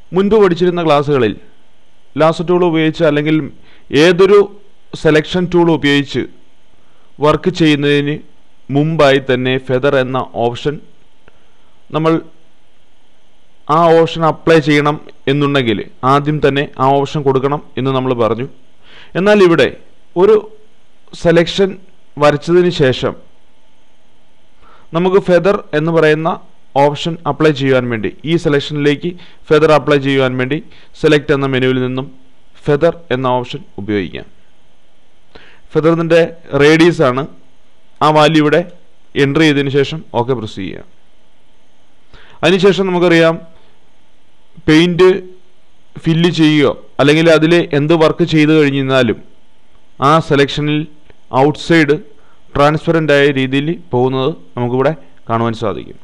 മുൻപ് പഠിച്ചിരുന്ന ക്ലാസ്സുകളിൽ ലാസർ ടൂൾ ഉപയോഗിച്ച് അല്ലെങ്കിൽ ഏതൊരു സെലക്ഷൻ ടൂൾ ഉപയോഗിച്ച് വർക്ക് ചെയ്യുന്നതിന് മുമ്പായി തന്നെ ഫെദർ എന്ന ഓപ്ഷൻ നമ്മൾ ആ ഓപ്ഷൻ അപ്ലൈ ചെയ്യണം എന്നുണ്ടെങ്കിൽ ആദ്യം തന്നെ ആ ഓപ്ഷൻ കൊടുക്കണം എന്ന് നമ്മൾ പറഞ്ഞു എന്നാൽ ഇവിടെ ഒരു സെലക്ഷൻ വരച്ചതിന് ശേഷം നമുക്ക് ഫെദർ എന്ന് പറയുന്ന ഓപ്ഷൻ അപ്ലൈ ചെയ്യുവാൻ വേണ്ടി ഈ സെലക്ഷനിലേക്ക് ഫെദർ അപ്ലൈ ചെയ്യുവാൻ വേണ്ടി സെലക്ട് എന്ന മെനുവിൽ നിന്നും ഫെദർ എന്ന ഓപ്ഷൻ ഉപയോഗിക്കാം ഫെദറിൻ്റെ റേഡിയസ് ആണ് ആ വാല്യൂ ഇവിടെ എൻ്റർ ചെയ്തതിന് ശേഷം ഓക്കെ പ്രസ് ചെയ്യുക അതിനുശേഷം നമുക്കറിയാം പെയിൻറ്റ് ഫില്ല് ചെയ്യുകയോ അല്ലെങ്കിൽ അതിൽ എന്ത് വർക്ക് ചെയ്തു കഴിഞ്ഞാലും ആ സെലക്ഷനിൽ ഔട്ട്സൈഡ് ട്രാൻസ്പെറൻ്റ് ആയ രീതിയിൽ പോകുന്നത് നമുക്കിവിടെ കാണുവാൻ സാധിക്കും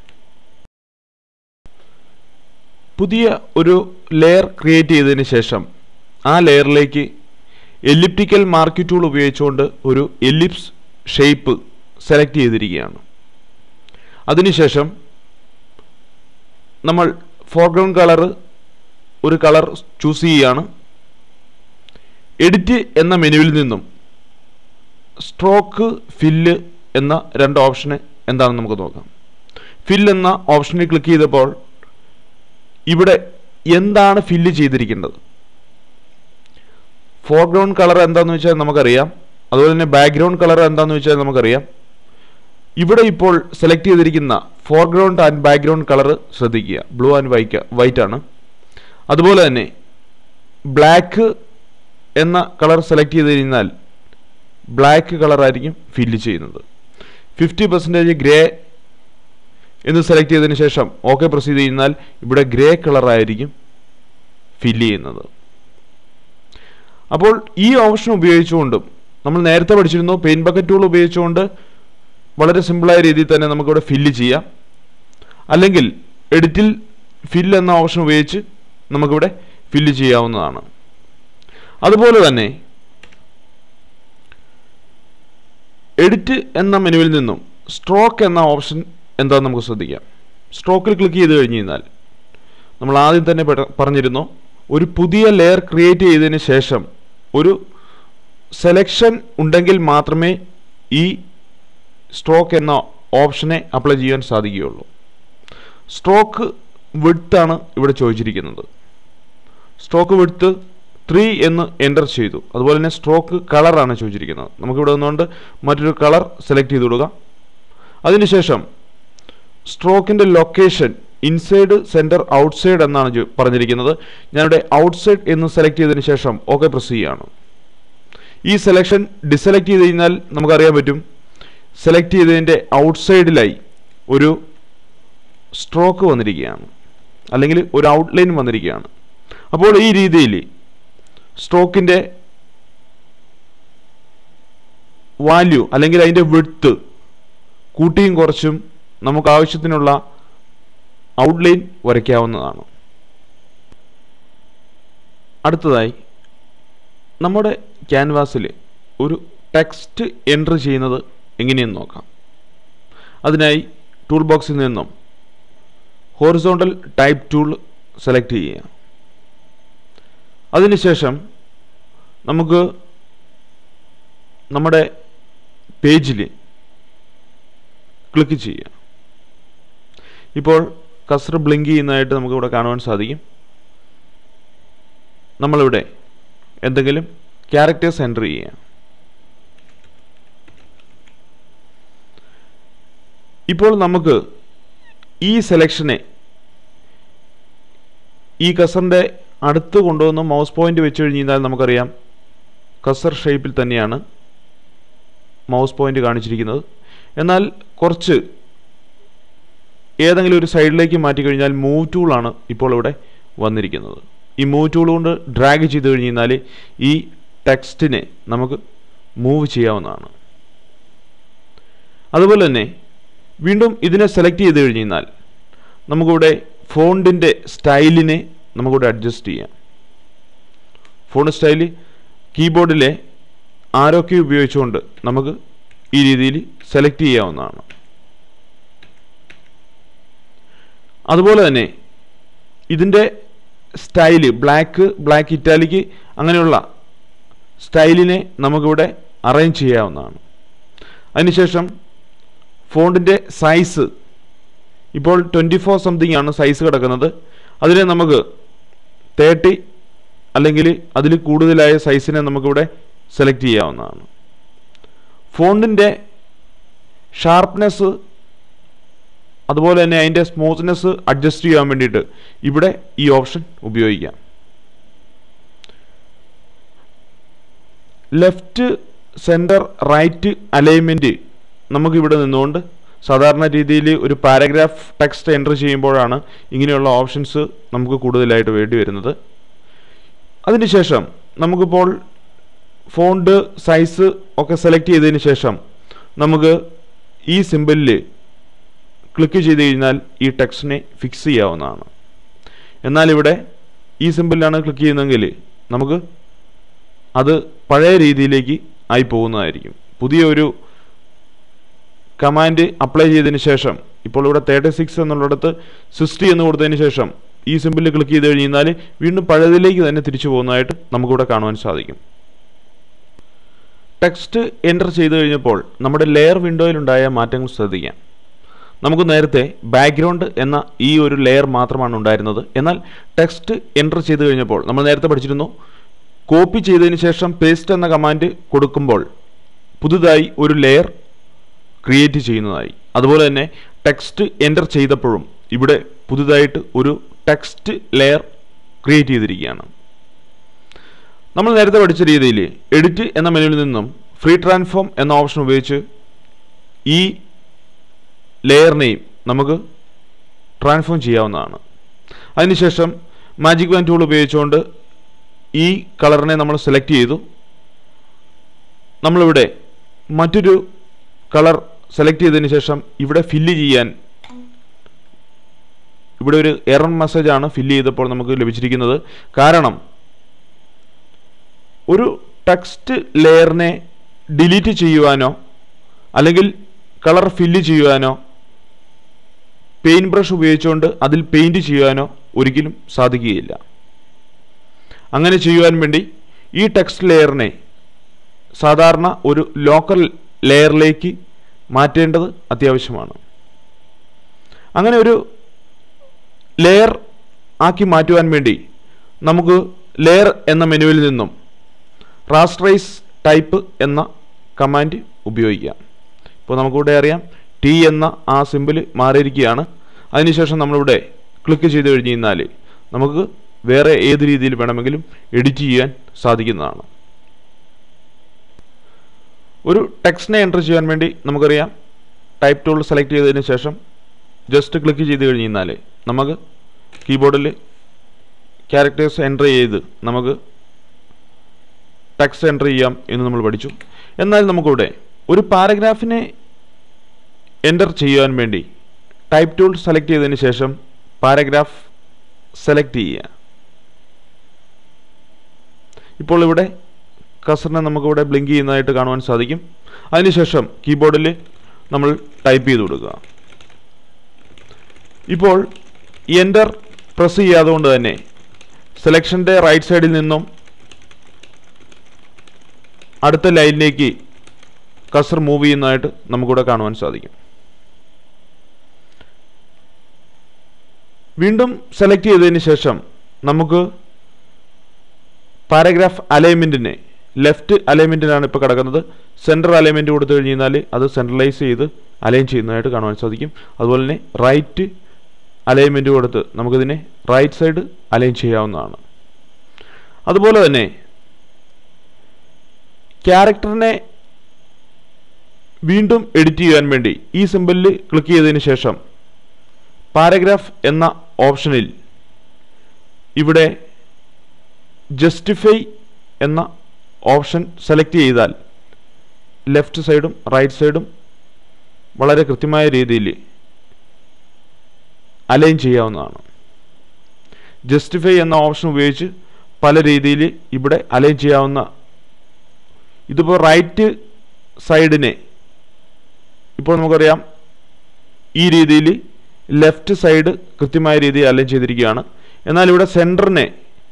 പുതിയ ഒരു ലെയർ ക്രിയേറ്റ് ചെയ്തതിന് ശേഷം ആ ലെയറിലേക്ക് എലിപ്റ്റിക്കൽ മാർക്ക് ടൂൾ ഉപയോഗിച്ചുകൊണ്ട് ഒരു എലിപ്സ് ഷേപ്പ് സെലക്ട് ചെയ്തിരിക്കുകയാണ് അതിനുശേഷം നമ്മൾ ഫോർഗ്രൗണ്ട് കളർ ഒരു കളർ ചൂസ് ചെയ്യുകയാണ് എഡിറ്റ് എന്ന മെനുവിൽ നിന്നും സ്ട്രോക്ക് ഫില്ല് എന്ന രണ്ട് ഓപ്ഷന് എന്താണെന്ന് നമുക്ക് നോക്കാം ഫിൽ എന്ന ഓപ്ഷനിൽ ക്ലിക്ക് ചെയ്തപ്പോൾ ഇവിടെ എന്താണ് ഫില്ല് ചെയ്തിരിക്കേണ്ടത് ഫോർഗ്രൗണ്ട് കളർ എന്താണെന്ന് വെച്ചാൽ നമുക്കറിയാം അതുപോലെ തന്നെ ബാക്ക്ഗ്രൗണ്ട് കളർ എന്താണെന്ന് വെച്ചാൽ നമുക്കറിയാം ഇവിടെ ഇപ്പോൾ സെലക്ട് ചെയ്തിരിക്കുന്ന ഫോർഗ്രൗണ്ട് ആൻഡ് ബാക്ക്ഗ്രൗണ്ട് കളർ ശ്രദ്ധിക്കുക ബ്ലൂ ആൻഡ് വൈറ്റ് വൈറ്റ് ആണ് അതുപോലെ തന്നെ ബ്ലാക്ക് എന്ന കളർ സെലക്ട് ചെയ്ത് കഴിഞ്ഞാൽ ബ്ലാക്ക് കളറായിരിക്കും ഫില്ല് ചെയ്യുന്നത് ഫിഫ്റ്റി പെർസെൻറ്റേജ് ഗ്രേ എന്ന് സെലക്ട് ചെയ്തതിന് ശേഷം ഓക്കെ പ്രസ് ചെയ്ത് കഴിഞ്ഞാൽ ഇവിടെ ഗ്രേ കളറായിരിക്കും ഫില്ല് ചെയ്യുന്നത് അപ്പോൾ ഈ ഓപ്ഷൻ ഉപയോഗിച്ചുകൊണ്ടും നമ്മൾ നേരത്തെ പഠിച്ചിരുന്നു പെയിൻ ബക്കറ്റ് ടൂൾ ഉപയോഗിച്ചുകൊണ്ട് വളരെ സിമ്പിളായ രീതിയിൽ തന്നെ നമുക്കിവിടെ ഫില്ല് ചെയ്യാം അല്ലെങ്കിൽ എഡിറ്റിൽ ഫിൽ എന്ന ഓപ്ഷൻ ഉപയോഗിച്ച് നമുക്കിവിടെ ഫില്ല് ചെയ്യാവുന്നതാണ് അതുപോലെ തന്നെ എഡിറ്റ് എന്ന മെനുവിൽ നിന്നും സ്ട്രോക്ക് എന്ന ഓപ്ഷൻ എന്താണെന്ന് നമുക്ക് ശ്രദ്ധിക്കാം സ്ട്രോക്കിൽ ക്ലിക്ക് ചെയ്ത് കഴിഞ്ഞ് കഴിഞ്ഞാൽ നമ്മൾ ആദ്യം തന്നെ പെട്ട- പറഞ്ഞിരുന്നു ഒരു പുതിയ ലെയർ ക്രിയേറ്റ് ചെയ്തതിന് ശേഷം ഒരു സെലക്ഷൻ ഉണ്ടെങ്കിൽ മാത്രമേ ഈ സ്ട്രോക്ക് എന്ന ഓപ്ഷനെ അപ്ലൈ ചെയ്യാൻ സാധിക്കുകയുള്ളൂ സ്ട്രോക്ക് വിഡ്ത്താണ് ഇവിടെ ചോദിച്ചിരിക്കുന്നത് സ്ട്രോക്ക് വിഡ്ത്ത് ത്രീ എന്ന് എൻ്റർ ചെയ്തു അതുപോലെ തന്നെ സ്ട്രോക്ക് കളറാണ് ചോദിച്ചിരിക്കുന്നത് നമുക്കിവിടെ നിന്നുകൊണ്ട് മറ്റൊരു കളർ സെലക്ട് ചെയ്ത് കൊടുക്കാം അതിനുശേഷം സ്ട്രോക്കിൻ്റെ ലൊക്കേഷൻ ഇൻസൈഡ് സെൻറ്റർ ഔട്ട്സൈഡ് എന്നാണ് ചോ- പറഞ്ഞിരിക്കുന്നത് ഞാനിവിടെ ഔട്ട്സൈഡ് എന്ന് സെലക്ട് ചെയ്തതിന് ശേഷം ഓക്കെ പ്രസ് ചെയ്യുകയാണ് ഈ സെലക്ഷൻ ഡിസെലക്ട് ചെയ്ത് കഴിഞ്ഞാൽ നമുക്കറിയാൻ പറ്റും സെലക്ട് ചെയ്തതിൻ്റെ ഔട്ട്സൈഡിലായി ഒരു സ്ട്രോക്ക് വന്നിരിക്കുകയാണ് അല്ലെങ്കിൽ ഒരു ഔട്ട്ലൈൻ വന്നിരിക്കുകയാണ് അപ്പോൾ ഈ രീതിയിൽ സ്ട്രോക്കിൻ്റെ വാല്യൂ അല്ലെങ്കിൽ അതിൻ്റെ വിഡ്ത്ത് കൂട്ടിയും കുറച്ചും നമുക്ക് ആവശ്യത്തിനുള്ള ഔട്ട്ലൈൻ വരയ്ക്കാവുന്നതാണ് അടുത്തതായി നമ്മുടെ ക്യാൻവാസിൽ ഒരു ടെക്സ്റ്റ് എൻറ്റർ ചെയ്യുന്നത് എങ്ങനെയെന്ന് നോക്കാം അതിനായി ടൂൾ ബോക്സിൽ നിന്നും ഹോറിസോണ്ടൽ ടൈപ്പ് ടൂൾ സെലക്ട് ചെയ്യുക അതിനുശേഷം നമുക്ക് നമ്മുടെ പേജിൽ ക്ലിക്ക് ചെയ്യുക ഇപ്പോൾ കസർ ബ്ലിങ്ക് ചെയ്യുന്നതായിട്ട് നമുക്കിവിടെ കാണുവാൻ സാധിക്കും നമ്മളിവിടെ എന്തെങ്കിലും ക്യാരക്ടേഴ്സ് എൻ്റർ ചെയ്യുക ഇപ്പോൾ നമുക്ക് ഈ സെലക്ഷനെ ഈ കസറിൻ്റെ അടുത്ത് കൊണ്ടുവന്ന് മൗസ് പോയിന്റ് വെച്ച് കഴിഞ്ഞാൽ നമുക്കറിയാം കസർ ഷേപ്പിൽ തന്നെയാണ് മൗസ് പോയിന്റ് കാണിച്ചിരിക്കുന്നത് എന്നാൽ കുറച്ച് ഏതെങ്കിലും ഒരു സൈഡിലേക്ക് മാറ്റി കഴിഞ്ഞാൽ മൂവ് ടൂളാണ് ഇപ്പോൾ ഇവിടെ വന്നിരിക്കുന്നത് ഈ മൂവ് ടൂൾ കൊണ്ട് ഡ്രാഗ് ചെയ്ത് കഴിഞ്ഞ് കഴിഞ്ഞാൽ ഈ ടെക്സ്റ്റിനെ നമുക്ക് മൂവ് ചെയ്യാവുന്നതാണ് അതുപോലെ തന്നെ വീണ്ടും ഇതിനെ സെലക്ട് ചെയ്ത് കഴിഞ്ഞ് കഴിഞ്ഞാൽ നമുക്കിവിടെ ഫോണ്ടിൻ്റെ സ്റ്റൈലിനെ നമുക്കിവിടെ അഡ്ജസ്റ്റ് ചെയ്യാം ഫോണ്ട് സ്റ്റൈല് കീബോർഡിലെ ആരോ കീ ഉപയോഗിച്ചുകൊണ്ട് നമുക്ക് ഈ രീതിയിൽ സെലക്ട് ചെയ്യാവുന്നതാണ് അതുപോലെ തന്നെ ഇതിൻ്റെ സ്റ്റൈല് ബ്ലാക്ക് ബ്ലാക്ക് ഇറ്റാലിക്ക് അങ്ങനെയുള്ള സ്റ്റൈലിനെ നമുക്കിവിടെ അറേഞ്ച് ചെയ്യാവുന്നതാണ് അതിനുശേഷം ഫോണ്ടിൻ്റെ സൈസ് ഇപ്പോൾ ട്വൻറ്റി ഫോർ സംതിങ് ആണ് സൈസ് കിടക്കുന്നത് അതിനെ നമുക്ക് തേർട്ടി അല്ലെങ്കിൽ അതിൽ കൂടുതലായ സൈസിനെ നമുക്കിവിടെ സെലക്ട് ചെയ്യാവുന്നതാണ് ഫോണ്ടിൻ്റെ ഷാർപ്നെസ് അതുപോലെ തന്നെ അതിൻ്റെ സ്മൂത്ത്നെസ് അഡ്ജസ്റ്റ് ചെയ്യാൻ വേണ്ടിയിട്ട് ഇവിടെ ഈ ഓപ്ഷൻ ഉപയോഗിക്കാം ലെഫ്റ്റ് സെൻറ്റർ റൈറ്റ് അലൈൻമെൻറ്റ് നമുക്കിവിടെ നിന്നുകൊണ്ട് സാധാരണ രീതിയിൽ ഒരു പാരഗ്രാഫ് ടെക്സ്റ്റ് എൻ്റർ ചെയ്യുമ്പോഴാണ് ഇങ്ങനെയുള്ള ഓപ്ഷൻസ് നമുക്ക് കൂടുതലായിട്ട് വേണ്ടി വരുന്നത് അതിനുശേഷം നമുക്കിപ്പോൾ ഫോണ്ട് സൈസ് ഒക്കെ സെലക്ട് ചെയ്തതിന് ശേഷം നമുക്ക് ഈ സിമ്പിളിൽ ക്ലിക്ക് ചെയ്ത് കഴിഞ്ഞാൽ ഈ ടെക്സ്റ്റിനെ ഫിക്സ് ചെയ്യാവുന്നതാണ് എന്നാൽ ഇവിടെ ഈ സിമ്പിളിലാണ് ക്ലിക്ക് ചെയ്യുന്നതെങ്കിൽ നമുക്ക് അത് പഴയ രീതിയിലേക്ക് ആയി പോകുന്നതായിരിക്കും പുതിയ ഒരു കമാൻഡ് അപ്ലൈ ചെയ്തതിന് ശേഷം ഇപ്പോൾ ഇവിടെ തേർട്ടി സിക്സ് എന്നുള്ളിടത്ത് സിക്സ്റ്റി എന്ന് കൊടുത്തതിന് ശേഷം ഈ സിമ്പിളിൽ ക്ലിക്ക് ചെയ്ത് കഴിഞ്ഞാൽ വീണ്ടും പഴയതിലേക്ക് തന്നെ തിരിച്ചു പോകുന്നതായിട്ട് നമുക്കിവിടെ കാണുവാൻ സാധിക്കും ടെക്സ്റ്റ് എൻ്റർ ചെയ്ത് കഴിഞ്ഞപ്പോൾ നമ്മുടെ ലെയർ വിൻഡോയിലുണ്ടായ മാറ്റങ്ങൾ ശ്രദ്ധിക്കാം നമുക്ക് നേരത്തെ ബാക്ക്ഗ്രൗണ്ട് എന്ന ഈ ഒരു ലെയർ മാത്രമാണ് ഉണ്ടായിരുന്നത് എന്നാൽ ടെക്സ്റ്റ് എൻ്റർ ചെയ്ത് കഴിഞ്ഞപ്പോൾ നമ്മൾ നേരത്തെ പഠിച്ചിരുന്നു കോപ്പി ചെയ്തതിന് ശേഷം പേസ്റ്റ് എന്ന കമാൻഡ് കൊടുക്കുമ്പോൾ പുതുതായി ഒരു ലെയർ ക്രിയേറ്റ് ചെയ്യുന്നതായി അതുപോലെ തന്നെ ടെക്സ്റ്റ് എൻ്റർ ചെയ്തപ്പോഴും ഇവിടെ പുതുതായിട്ട് ഒരു ടെക്സ്റ്റ് ലെയർ ക്രിയേറ്റ് ചെയ്തിരിക്കുകയാണ് നമ്മൾ നേരത്തെ പഠിച്ച രീതിയിൽ എഡിറ്റ് എന്ന മെനുവിൽ നിന്നും ഫ്രീ ട്രാൻസ്ഫോം എന്ന ഓപ്ഷൻ ഉപയോഗിച്ച് ഈ ലെയറിനെയും നമുക്ക് ട്രാൻസ്ഫോം ചെയ്യാവുന്നതാണ് അതിനുശേഷം മാജിക് വാൻ ടൂൾ ഉപയോഗിച്ചുകൊണ്ട് ഈ കളറിനെ നമ്മൾ സെലക്ട് ചെയ്തു നമ്മളിവിടെ മറ്റൊരു കളർ സെലക്ട് ചെയ്തതിന് ശേഷം ഇവിടെ ഫില്ല് ചെയ്യാൻ ഇവിടെ ഒരു എറർ മെസ്സേജ് ആണ് ഫില്ല് ചെയ്തപ്പോൾ നമുക്ക് ലഭിച്ചിരിക്കുന്നത് കാരണം ഒരു ടെക്സ്റ്റ് ലെയറിനെ ഡിലീറ്റ് ചെയ്യുവാനോ അല്ലെങ്കിൽ കളർ ഫില്ല് ചെയ്യുവാനോ പെയിൻറ് ബ്രഷ് ഉപയോഗിച്ചുകൊണ്ട് അതിൽ പെയിൻറ് ചെയ്യുവാനോ ഒരിക്കലും സാധിക്കുകയില്ല അങ്ങനെ ചെയ്യുവാൻ വേണ്ടി ഈ ടെക്സ്റ്റ് ലെയറിനെ സാധാരണ ഒരു ലോക്കൽ ലെയറിലേക്ക് മാറ്റേണ്ടത് അത്യാവശ്യമാണ് അങ്ങനെ ഒരു ലെയർ ആക്കി മാറ്റുവാൻ വേണ്ടി നമുക്ക് ലെയർ എന്ന മെനുവിൽ നിന്നും റാസ്റ്ററൈസ് ടൈപ്പ് എന്ന കമാൻഡ് ഉപയോഗിക്കാം ഇപ്പോൾ നമുക്കിവിടെ അറിയാം ടി എന്ന ആ സിമ്പിൾ മാറിയിരിക്കുകയാണ് അതിനുശേഷം നമ്മളിവിടെ ക്ലിക്ക് ചെയ്ത് കഴിഞ്ഞ് കഴിഞ്ഞാൽ നമുക്ക് വേറെ ഏത് രീതിയിൽ വേണമെങ്കിലും എഡിറ്റ് ചെയ്യാൻ സാധിക്കുന്നതാണ് ഒരു ടെക്സ്റ്റിനെ എൻ്റർ ചെയ്യാൻ വേണ്ടി നമുക്കറിയാം ടൈപ്പ് ടൂൾ സെലക്ട് ചെയ്തതിന് ശേഷം ജസ്റ്റ് ക്ലിക്ക് ചെയ്ത് കഴിഞ്ഞ് കഴിഞ്ഞാൽ നമുക്ക് കീബോർഡിൽ ക്യാരക്ടേഴ്സ് എൻ്റർ ചെയ്ത് നമുക്ക് ടെക്സ്റ്റ് എൻ്റർ ചെയ്യാം എന്ന് നമ്മൾ പഠിച്ചു എന്നാൽ നമുക്കിവിടെ ഒരു പാരഗ്രാഫിനെ എൻ്റർ ചെയ്യുവാൻ വേണ്ടി ടൈപ്പ് ടൂൾ സെലക്ട് ചെയ്തതിന് ശേഷം പാരഗ്രാഫ് സെലക്ട് ചെയ്യുക ഇപ്പോൾ ഇവിടെ കസറിനെ നമുക്കിവിടെ ബ്ലിങ്ക് ചെയ്യുന്നതായിട്ട് കാണുവാൻ സാധിക്കും അതിനുശേഷം കീബോർഡിൽ നമ്മൾ ടൈപ്പ് ചെയ്ത് കൊടുക്കുക ഇപ്പോൾ എൻ്റർ പ്രസ് ചെയ്യാതെ കൊണ്ട് തന്നെ സെലക്ഷൻ്റെ റൈറ്റ് സൈഡിൽ നിന്നും അടുത്ത ലൈനിലേക്ക് കസർ മൂവ് ചെയ്യുന്നതായിട്ട് നമുക്കിവിടെ കാണുവാൻ സാധിക്കും വീണ്ടും സെലക്ട് ചെയ്തതിന് ശേഷം നമുക്ക് പാരഗ്രാഫ് അലൈൻമെൻറ്റിനെ ലെഫ്റ്റ് അലൈൻമെൻറ്റിനാണ് ഇപ്പോൾ കിടക്കുന്നത് സെൻട്രൽ അലൈൻമെൻറ്റ് കൊടുത്തു കഴിഞ്ഞ് കഴിഞ്ഞാൽ അത് സെൻട്രലൈസ് ചെയ്ത് അലൈൻ ചെയ്യുന്നതായിട്ട് കാണുവാൻ സാധിക്കും അതുപോലെ തന്നെ റൈറ്റ് അലൈൻമെൻറ്റ് കൊടുത്ത് നമുക്കിതിനെ റൈറ്റ് സൈഡ് അലൈൻ ചെയ്യാവുന്നതാണ് അതുപോലെ തന്നെ ക്യാരക്ടറിനെ വീണ്ടും എഡിറ്റ് ചെയ്യാൻ വേണ്ടി ഈ സിമ്പിളിൽ ക്ലിക്ക് ചെയ്തതിന് ശേഷം പാരഗ്രാഫ് എന്ന ഓപ്ഷനിൽ ഇവിടെ ജസ്റ്റിഫൈ എന്ന ഓപ്ഷൻ സെലക്ട് ചെയ്താൽ ലെഫ്റ്റ് സൈഡും റൈറ്റ് സൈഡും വളരെ കൃത്യമായ രീതിയിൽ അലൈൻ ചെയ്യാവുന്നതാണ് ജസ്റ്റിഫൈ എന്ന ഓപ്ഷൻ ഉപയോഗിച്ച് പല രീതിയിൽ ഇവിടെ അലൈൻ ചെയ്യാവുന്ന ഇതിപ്പോൾ റൈറ്റ് സൈഡിനെ ഇപ്പോൾ നമുക്കറിയാം ഈ രീതിയിൽ ലെഫ്റ്റ് സൈഡ് കൃത്യമായ രീതിയിൽ അലൈൻ ചെയ്തിരിക്കുകയാണ് എന്നാൽ ഇവിടെ സെൻറ്ററിനെ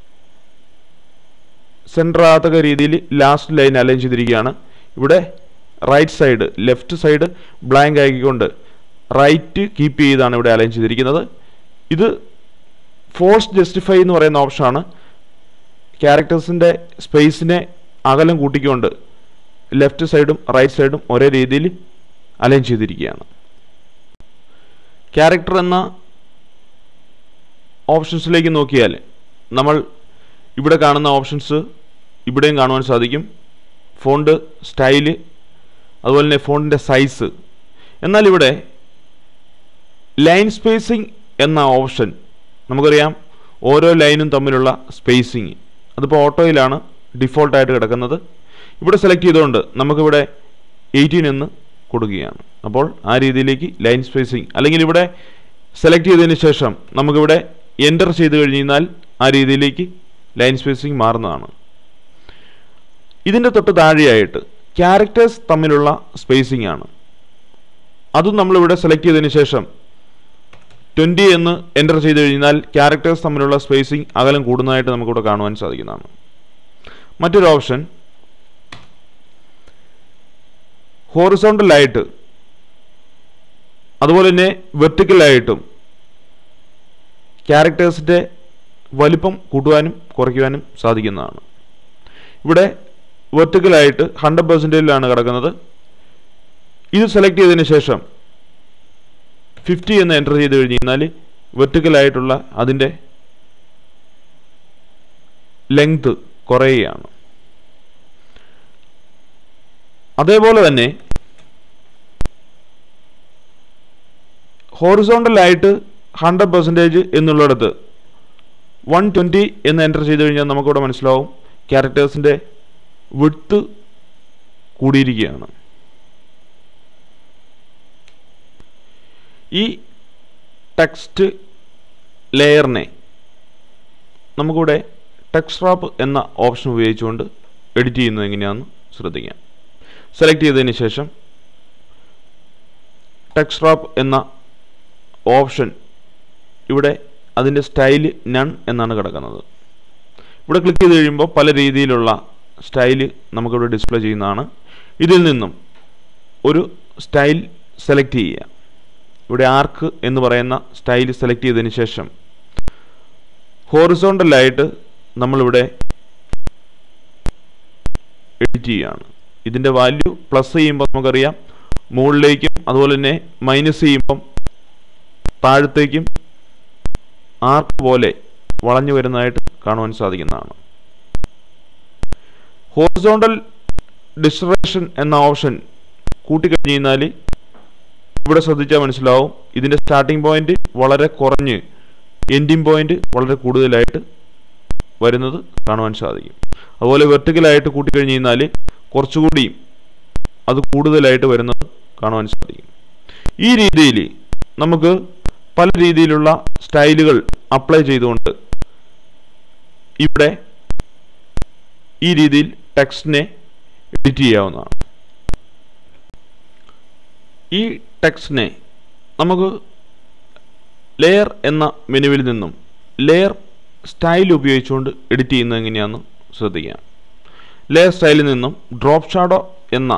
സെൻറ്റർ ആകത്തക്ക രീതിയിൽ ലാസ്റ്റ് ലൈൻ അലൈൻ ചെയ്തിരിക്കുകയാണ് ഇവിടെ right side left side blank ആക്കിക്കൊണ്ട് റൈറ്റ് കീപ്പ് ചെയ്താണ് ഇവിടെ അലൈൻ ചെയ്തിരിക്കുന്നത് ഇത് ഫോഴ്സ് ജസ്റ്റിഫൈ എന്ന് പറയുന്ന ഓപ്ഷനാണ് ക്യാരക്ടേഴ്സിൻ്റെ സ്പേസിനെ അകലം കൂട്ടിക്കൊണ്ട് ലെഫ്റ്റ് സൈഡും റൈറ്റ് സൈഡും ഒരേ രീതിയിൽ അലൈൻ ചെയ്തിരിക്കുകയാണ് ക്യാരക്ടർ എന്ന ഓപ്ഷൻസിലേക്ക് നോക്കിയാൽ നമ്മൾ ഇവിടെ കാണുന്ന ഓപ്ഷൻസ് ഇവിടെയും കാണുവാൻ സാധിക്കും ഫോണ്ട് സ്റ്റൈല് അതുപോലെ തന്നെ ഫോണ്ടിൻ്റെ സൈസ് എന്നാൽ ഇവിടെ ലൈൻ സ്പേസിംഗ് എന്ന ഓപ്ഷൻ നമുക്കറിയാം ഓരോ ലൈനും തമ്മിലുള്ള സ്പേസിങ് അതിപ്പോൾ ഓട്ടോയിലാണ് ഡിഫോൾട്ടായിട്ട് കിടക്കുന്നത് ഇവിടെ സെലക്ട് ചെയ്തുകൊണ്ട് നമുക്കിവിടെ എയ്റ്റീൻ എന്ന് കൊടുക്കുകയാണ് അപ്പോൾ ആ രീതിയിലേക്ക് ലൈൻ സ്പേസിങ് അല്ലെങ്കിൽ ഇവിടെ സെലക്ട് ചെയ്തതിന് ശേഷം നമുക്കിവിടെ എൻ്റർ ചെയ്ത് കഴിഞ്ഞാൽ ആ രീതിയിലേക്ക് ലൈൻ സ്പേസിങ് മാറുന്നതാണ് ഇതിൻ്റെ തൊട്ട് താഴെയായിട്ട് ക്യാരക്ടേഴ്സ് തമ്മിലുള്ള സ്പേസിംഗ് ആണ് അതും നമ്മളിവിടെ സെലക്ട് ചെയ്തതിന് ശേഷം ട്വൻറ്റി എന്ന് എൻ്റർ ചെയ്ത് കഴിഞ്ഞാൽ ക്യാരക്ടേഴ്സ് തമ്മിലുള്ള സ്പേസിംഗ് അകലം കൂടുന്നതായിട്ട് നമുക്കിവിടെ കാണുവാൻ സാധിക്കുന്നതാണ് മറ്റൊരു ഓപ്ഷൻ ഹോറിസോണ്ടലായിട്ട് അതുപോലെ തന്നെ വെർട്ടിക്കലായിട്ടും ക്യാരക്ടേഴ്സിൻ്റെ വലിപ്പം കൂട്ടുവാനും കുറയ്ക്കുവാനും സാധിക്കുന്നതാണ് ഇവിടെ വെർട്ടിക്കലായിട്ട് ഹൺഡ്രഡ് പെർസെൻറ്റേജിലാണ് കിടക്കുന്നത് ഇത് സെലക്ട് ചെയ്തതിന് ശേഷം ഫിഫ്റ്റി എന്ന് എൻ്റർ ചെയ്ത് കഴിഞ്ഞ് കഴിഞ്ഞാൽ വെർട്ടിക്കലായിട്ടുള്ള അതിൻ്റെ ലെങ്ത് കുറയുകയാണ് അതേപോലെ തന്നെ ഹോറിസോണ്ടലായിട്ട് ഹൺഡ്രഡ് പെർസെൻറ്റേജ് എന്നുള്ളിടത്ത് വൺ ട്വൻറ്റി എന്ന് എൻ്റർ ചെയ്ത് കഴിഞ്ഞാൽ നമുക്കിവിടെ മനസ്സിലാവും ക്യാരക്ടേഴ്സിൻ്റെ വിട്ത്ത് കൂടിയിരിക്കുകയാണ് ഈ ടെക്സ്റ്റ് ലെയറിനെ നമുക്കിവിടെ ടെക്സ്റ്റ് റാപ്പ് എന്ന ഓപ്ഷൻ ഉപയോഗിച്ചുകൊണ്ട് എഡിറ്റ് ചെയ്യുന്നത് എങ്ങനെയാണെന്ന് ശ്രദ്ധിക്കാം സെലക്ട് ചെയ്തതിന് ശേഷം ടെക്സ്റ്റ് റാപ്പ് എന്ന ഓപ്ഷൻ ഇവിടെ അതിൻ്റെ സ്റ്റൈല് നൺ എന്നാണ് കിടക്കുന്നത് ഇവിടെ ക്ലിക്ക് ചെയ്ത് കഴിയുമ്പോൾ പല രീതിയിലുള്ള സ്റ്റൈല് നമുക്കിവിടെ ഡിസ്പ്ലേ ചെയ്യുന്നതാണ് ഇതിൽ നിന്നും ഒരു സ്റ്റൈൽ സെലക്ട് ചെയ്യുക ഇവിടെ ആർക്ക് എന്ന് പറയുന്ന സ്റ്റൈൽ സെലക്ട് ചെയ്തതിന് ശേഷം ഹോറിസോണ്ടലായിട്ട് നമ്മളിവിടെ എഡിറ്റ് ചെയ്യുകയാണ് ഇതിൻ്റെ വാല്യൂ പ്ലസ് ചെയ്യുമ്പോൾ നമുക്കറിയാം മുകളിലേക്കും അതുപോലെ തന്നെ മൈനസ് ചെയ്യുമ്പം താഴത്തേക്കും ആർക്ക് പോലെ വളഞ്ഞു വരുന്നതായിട്ട് കാണുവാൻ സാധിക്കുന്നതാണ് ഹോറിസോണ്ടൽ ഡിസ്ട്രേഷൻ എന്ന ഓപ്ഷൻ കൂട്ടിക്കഴിഞ്ഞ് കഴിഞ്ഞാൽ ഇവിടെ ശ്രദ്ധിച്ചാൽ മനസ്സിലാവും ഇതിൻ്റെ സ്റ്റാർട്ടിംഗ് പോയിന്റ് വളരെ കുറഞ്ഞ് എൻഡിങ് പോയിന്റ് വളരെ കൂടുതലായിട്ട് വരുന്നത് കാണുവാൻ സാധിക്കും അതുപോലെ വെർട്ടിക്കലായിട്ട് കൂട്ടിക്കഴിഞ്ഞ് കഴിഞ്ഞാൽ കുറച്ചുകൂടി അത് കൂടുതലായിട്ട് വരുന്നത് കാണുവാൻ സാധിക്കും ഈ രീതിയിൽ നമുക്ക് പല രീതിയിലുള്ള സ്റ്റൈലുകൾ അപ്ലൈ ചെയ്തുകൊണ്ട് ഇവിടെ ഈ രീതിയിൽ ടെക്സ്റ്റിനെ എഡിറ്റ് ചെയ്യാവുന്നതാണ് ഈ ടെക്സ്റ്റിനെ നമുക്ക് ലെയർ എന്ന മെനുവിൽ നിന്നും ലെയർ സ്റ്റൈൽ ഉപയോഗിച്ചുകൊണ്ട് എഡിറ്റ് ചെയ്യുന്നത് എങ്ങനെയാണെന്ന് ശ്രദ്ധിക്കാം ലെയർ സ്റ്റൈലിൽ നിന്നും ഡ്രോപ്പ് ഷാഡോ എന്ന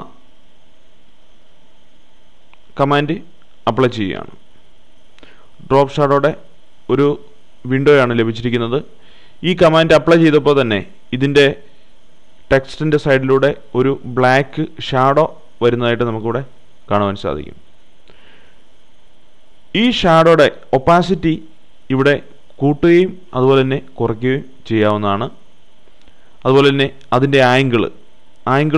കമാൻഡ് അപ്ലൈ ചെയ്യുകയാണ് ഡ്രോപ്പ് ഷാഡോയുടെ ഒരു വിൻഡോയാണ് ലഭിച്ചിരിക്കുന്നത് ഈ കമാൻഡ് അപ്ലൈ ചെയ്തപ്പോൾ തന്നെ ഇതിൻ്റെ ടെക്സ്റ്റിൻ്റെ സൈഡിലൂടെ ഒരു ബ്ലാക്ക് ഷാഡോ വരുന്നതായിട്ട് നമുക്കിവിടെ കാണുവാൻ സാധിക്കും ഈ ഷാഡോയുടെ ഒപ്പാസിറ്റി ഇവിടെ കൂട്ടുകയും അതുപോലെ തന്നെ കുറയ്ക്കുകയും ചെയ്യാവുന്നതാണ് അതുപോലെ തന്നെ അതിൻ്റെ ആംഗിൾ ആംഗിൾ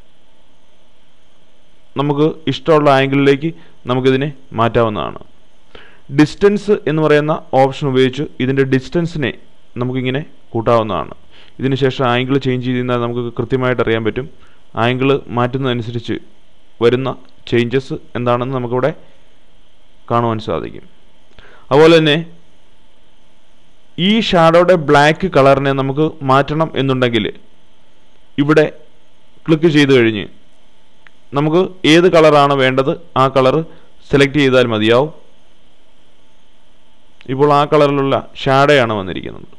നമുക്ക് ഇഷ്ടമുള്ള ആംഗിളിലേക്ക് നമുക്കിതിനെ മാറ്റാവുന്നതാണ് ഡിസ്റ്റൻസ് എന്ന് പറയുന്ന ഓപ്ഷൻ ഉപയോഗിച്ച് ഇതിൻ്റെ ഡിസ്റ്റൻസിനെ നമുക്കിങ്ങനെ കൂട്ടാവുന്നതാണ് ഇതിന് ശേഷം ആംഗിൾ ചേഞ്ച് ചെയ്യുന്നാൽ നമുക്ക് കൃത്യമായിട്ട് അറിയാൻ പറ്റും ആംഗിൾ മാറ്റുന്നതനുസരിച്ച് വരുന്ന ചേഞ്ചസ് എന്താണെന്ന് നമുക്കിവിടെ കാണുവാൻ സാധിക്കും അതുപോലെ തന്നെ ഈ ഷാഡോയുടെ ബ്ലാക്ക് കളറിനെ നമുക്ക് മാറ്റണം എന്നുണ്ടെങ്കിൽ ഇവിടെ ക്ലിക്ക് ചെയ്ത് കഴിഞ്ഞ് നമുക്ക് ഏത് കളറാണ് വേണ്ടത് ആ കളർ സെലക്ട് ചെയ്താൽ മതിയാവും ഇപ്പോൾ ആ കളറിലുള്ള ഷാഡോയാണ് വന്നിരിക്കുന്നത്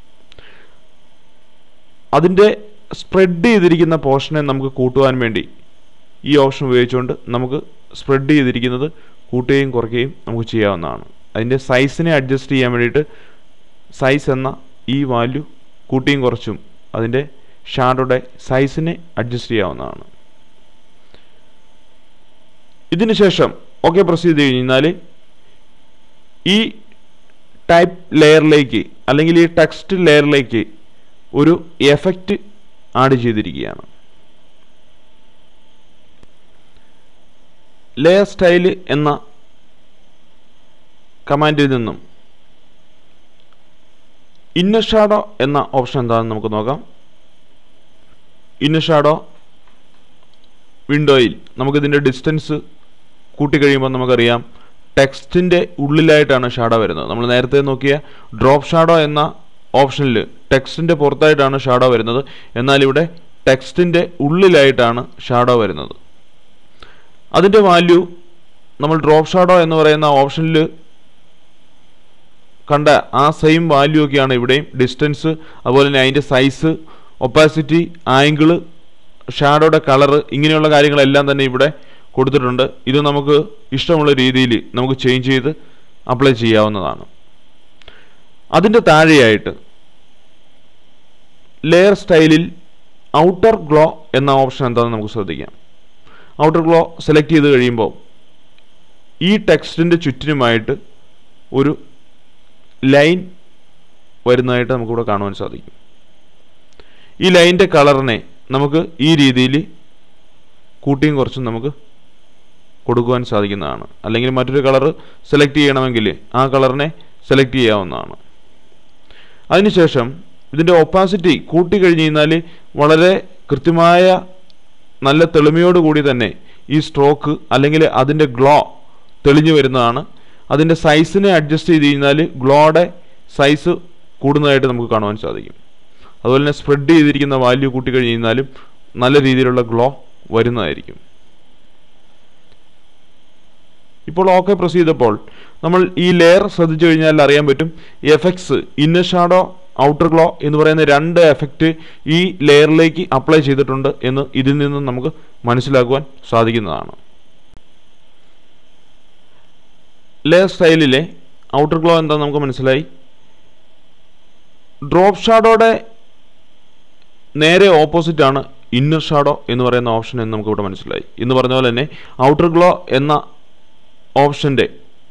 അതിൻ്റെ സ്പ്രെഡ് ചെയ്തിരിക്കുന്ന പോർഷനെ നമുക്ക് കൂട്ടുവാൻ വേണ്ടി ഈ ഓപ്ഷൻ ഉപയോഗിച്ചുകൊണ്ട് നമുക്ക് സ്പ്രെഡ് ചെയ്തിരിക്കുന്നത് കൂട്ടുകയും കുറയ്ക്കുകയും നമുക്ക് ചെയ്യാവുന്നതാണ് അതിൻ്റെ സൈസിനെ അഡ്ജസ്റ്റ് ചെയ്യാൻ വേണ്ടിയിട്ട് സൈസ് എന്ന ഈ വാല്യൂ കൂട്ടിയും കുറച്ചും അതിൻ്റെ ഷാഡോയുടെ സൈസിനെ അഡ്ജസ്റ്റ് ചെയ്യാവുന്നതാണ് ഇതിന് ശേഷം ഓക്കെ പ്രസ് ചെയ്ത് കഴിഞ്ഞാൽ ഈ ടൈപ്പ് ലെയറിലേക്ക് അല്ലെങ്കിൽ ഈ ടെക്സ്റ്റ് ലെയറിലേക്ക് ഒരു എഫക്റ്റ് ആഡ് ചെയ്തിരിക്കുകയാണ് ലെയർ സ്റ്റൈൽ എന്ന കമാൻഡിൽ നിന്നും ഇന്നർ ഷാഡോ എന്ന ഓപ്ഷൻ എന്താണെന്ന് നമുക്ക് നോക്കാം ഇന്നർ ഷാഡോ വിൻഡോയിൽ നമുക്കിതിൻ്റെ ഡിസ്റ്റൻസ് കൂട്ടിക്കഴിയുമ്പോൾ നമുക്കറിയാം ടെക്സ്റ്റിൻ്റെ ഉള്ളിലായിട്ടാണ് ഷാഡോ വരുന്നത് നമ്മൾ നേരത്തെ നോക്കിയ ഡ്രോപ്പ് ഷാഡോ എന്ന ഓപ്ഷനിൽ ടെക്സ്റ്റിൻ്റെ പുറത്തായിട്ടാണ് ഷാഡോ വരുന്നത് എന്നാൽ ഇവിടെ ടെക്സ്റ്റിൻ്റെ ഉള്ളിലായിട്ടാണ് ഷാഡോ വരുന്നത് അതിൻ്റെ വാല്യൂ നമ്മൾ ഡ്രോപ്പ് ഷാഡോ എന്ന് പറയുന്ന ഓപ്ഷനിൽ കണ്ട ആ സെയിം വാല്യൂ ഒക്കെയാണ് ഇവിടെയും ഡിസ്റ്റൻസ് അതുപോലെ തന്നെ അതിൻ്റെ സൈസ് ഒപ്പാസിറ്റി ആംഗിള് ഷാഡോയുടെ കളറ് ഇങ്ങനെയുള്ള കാര്യങ്ങളെല്ലാം തന്നെ ഇവിടെ കൊടുത്തിട്ടുണ്ട് ഇത് നമുക്ക് ഇഷ്ടമുള്ള രീതിയിൽ നമുക്ക് ചേഞ്ച് ചെയ്ത് അപ്ലൈ ചെയ്യാവുന്നതാണ് അതിൻ്റെ താഴെയായിട്ട് ലെയർ സ്റ്റൈലിൽ ഔട്ടർ ഗ്ലോ എന്ന ഓപ്ഷൻ എന്താണെന്ന് നമുക്ക് ശ്രദ്ധിക്കാം ഔട്ടർ ഗ്ലോ സെലക്ട് ചെയ്ത് കഴിയുമ്പോൾ ഈ ടെക്സ്റ്റിൻ്റെ ചുറ്റിനുമായിട്ട് ഒരു ലൈൻ വരുന്നതായിട്ട് നമുക്കിവിടെ കാണുവാൻ സാധിക്കും ഈ ലൈൻ്റെ കളറിനെ നമുക്ക് ഈ രീതിയിൽ കൂട്ടിയും കുറച്ചും നമുക്ക് കൊടുക്കുവാൻ സാധിക്കുന്നതാണ് അല്ലെങ്കിൽ മറ്റൊരു കളർ സെലക്ട് ചെയ്യണമെങ്കിൽ ആ കളറിനെ സെലക്ട് ചെയ്യാവുന്നതാണ് അതിനുശേഷം ഇതിൻ്റെ ഒപ്പാസിറ്റി കൂട്ടി കഴിഞ്ഞ് കഴിഞ്ഞാൽ വളരെ കൃത്യമായ നല്ല തെളിമയോടുകൂടി തന്നെ ഈ സ്ട്രോക്ക് അല്ലെങ്കിൽ അതിൻ്റെ ഗ്ലോ തെളിഞ്ഞു വരുന്നതാണ് അതിൻ്റെ സൈസിനെ അഡ്ജസ്റ്റ് ചെയ്ത് കഴിഞ്ഞാൽ ഗ്ലോയുടെ സൈസ് കൂടുന്നതായിട്ട് നമുക്ക് കാണുവാൻ സാധിക്കും അതുപോലെ തന്നെ സ്പ്രെഡ് ചെയ്തിരിക്കുന്ന വാല്യൂ കൂട്ടി കഴിഞ്ഞ് കഴിഞ്ഞാലും നല്ല രീതിയിലുള്ള ഗ്ലോ വരുന്നതായിരിക്കും ഇപ്പോൾ ഓക്കെ പ്രസ് ചെയ്തപ്പോൾ നമ്മൾ ഈ ലെയർ ശ്രദ്ധിച്ചു കഴിഞ്ഞാൽ അറിയാൻ പറ്റും effects inner shadow outer glow എന്ന് പറയുന്ന രണ്ട് എഫക്റ്റ് ഈ ലെയറിലേക്ക് അപ്ലൈ ചെയ്തിട്ടുണ്ട് എന്ന് ഇതിൽ നിന്ന് നമുക്ക് മനസ്സിലാക്കുവാൻ സാധിക്കുന്നതാണ് ലെയർ സ്റ്റൈലിലെ ഔട്ടർ ഗ്ലോ എന്താ നമുക്ക് മനസ്സിലായി ഡ്രോപ്പ് ഷാഡോയുടെ നേരെ ഓപ്പോസിറ്റ് ആണ് ഇന്നർ ഷാഡോ എന്ന് പറയുന്ന ഓപ്ഷൻ എന്ന് നമുക്ക് ഇവിടെ മനസ്സിലായി എന്ന് പറഞ്ഞ പോലെ തന്നെ ഔട്ടർ ഗ്ലോ എന്ന ഓപ്ഷൻ്റെ